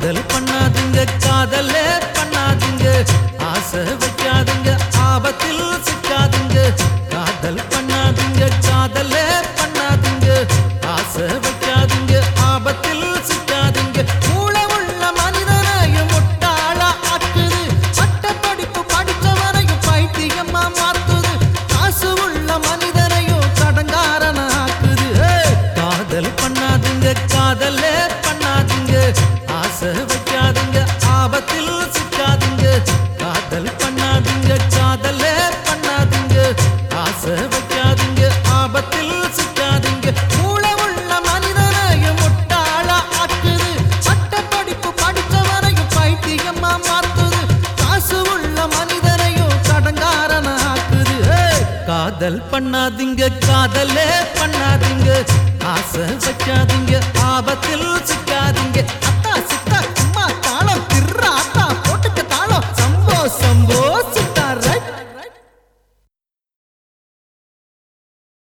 காதல் பண்ணாதீங்க காதலே பண்ணாதீங்க ஆசை வைக்காதீங்க ஆபத்தில் சிக்காதீங்க காதல் பண்ணாதீங்க காதலே பண்ணாதீங்க ஆசை வைக்காதீங்க ஆபத்தில் சிக்காதீங்க மூளை உள்ள மனிதனையும் முட்டாளா ஆக்குது சட்ட படிப்பு படிச்சவனையும் பைத்தியமா மாத்துது காசு உள்ள மனிதனையும் கடங்காரன ஆக்குது ஏய், காதல் பண்ணாதீங்க காதலே பண்ணாதீங்க ஆசை வைக்காதீங்க ஆபத்தில் சிக்காதீங்க காதல் பண்ணாதீங்க காதலே பண்ணாதீங்க ஆசை வைக்காதீங்க ஆபத்தில் சிக்காதீங்க மூளை உள்ள மனிதனையும் முட்டாளா ஆக்குது சட்ட படிப்பு படிச்சவனையும் பைத்தியமா மாத்துது காசு உள்ள மனிதனையும் கடங்காரன ஆக்குது ஏய், காதல் பண்ணாதீங்க காதலே பண்ணாதீங்க ஆசை வைக்காதீங்க ஆபத்தில்